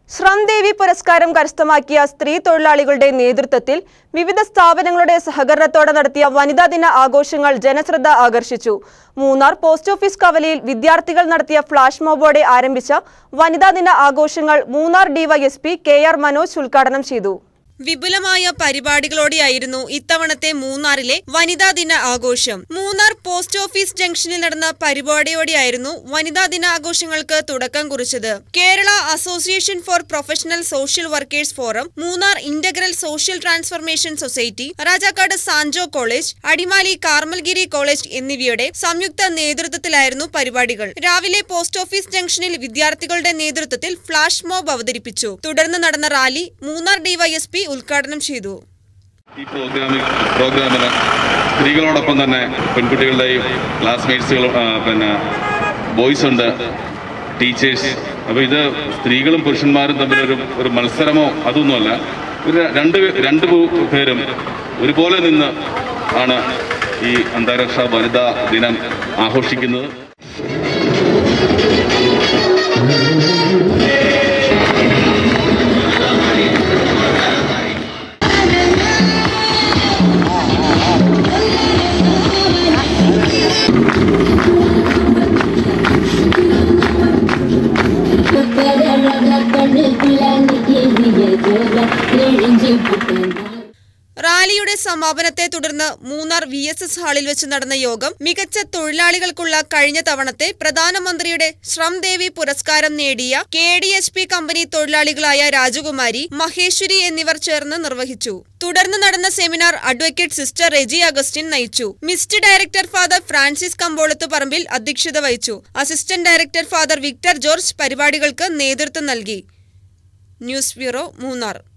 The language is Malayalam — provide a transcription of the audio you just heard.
ശ്രം പുരസ്കാരം കരസ്ഥമാക്കിയ സ്ത്രീ തൊഴിലാളികളുടെ നേതൃത്വത്തിൽ വിവിധ സ്ഥാപനങ്ങളുടെ സഹകരണത്തോടെ നടത്തിയ വനിതാ ദിന ആഘോഷങ്ങൾ ജനശ്രദ്ധ ആകർഷിച്ചു മൂന്നാർ പോസ്റ്റ് ഓഫീസ് കവലയിൽ വിദ്യാർത്ഥികൾ നടത്തിയ ഫ്ളാഷ് മോബോടെ ആരംഭിച്ച വനിതാ ദിന ആഘോഷങ്ങൾ Munnar DYSP K R Manoj ഉദ്ഘാടനം ചെയ്തു വിപുലമായ പരിപാടികളോടെയായിരുന്നു ഇത്തവണത്തെ മൂന്നാറിലെ വനിതാ ദിന ആഘോഷം മൂന്നാർ പോസ്റ്റ് ഓഫീസ് ജംഗ്ഷനിൽ നടന്ന പരിപാടിയോടെയായിരുന്നു വനിതാ ദിനാഘോഷങ്ങൾക്ക് തുടക്കം കുറിച്ചത് Kerala association for professional social workers forum Munnar integral social transformation society Rajakkad Sanjo college Adimali Carmelgiri college എന്നിവയുടെ സംയുക്ത നേതൃത്വത്തിലായിരുന്നു പരിപാടികൾ രാവിലെ പോസ്റ്റ് ഓഫീസ് ജംഗ്ഷനിൽ വിദ്യാർത്ഥികളുടെ നേതൃത്വത്തിൽ ഫ്ളാഷ് മോബ് അവതരിപ്പിച്ചു തുടർന്ന് നടന്ന റാലി മൂന്നാർ ഡിവൈഎസ്പി ഉദ്ഘാടനം ചെയ്തു ഈ പ്രോഗ്രാമിൽ പ്രോഗ്രാമിന് സ്ത്രീകളോടൊപ്പം തന്നെ പെൺകുട്ടികളുടെയും ക്ലാസ്മേറ്റ്സുകളും ആ, പിന്നെ ബോയ്സ് ഉണ്ട് ടീച്ചേഴ്സ് അപ്പോൾ ഇത് സ്ത്രീകളും പുരുഷന്മാരും തമ്മിലൊരു ഒരു മത്സരമോ അതൊന്നുമല്ല ഒരു രണ്ട് പേ- രണ്ട് പേ- പേരും ഒരുപോലെ നിന്ന് ആണ് ഈ അന്താരാഷ്ട്ര വനിതാ ദിനം ആഘോഷിക്കുന്നത് റാലിയുടെ സമാപനത്തെ തുടർന്ന് മൂന്നാർ വി എസ് എസ് ഹാളിൽ വെച്ച് നടന്ന യോഗം മികച്ച തൊഴിലാളികൾക്കുള്ള കഴിഞ്ഞ തവണത്തെ പ്രധാനമന്ത്രിയുടെ ശ്രം ദേവി പുരസ്കാരം നേടിയ K D H P company തൊഴിലാളികളായ രാജകുമാരി മഹേശ്വരി എന്നിവർ ചേർന്ന് നിർവഹിച്ചു തുടർന്ന് നടന്ന seminar advocate sister Reji Augustine നയിച്ചു MIST director father Francis Kambolath Parambil അധ്യക്ഷത വഹിച്ചു assistant director father Victor George പരിപാടികൾക്ക് നേതൃത്വം നൽകി ന്യൂസ് ബ്യൂറോ മൂന്നാർ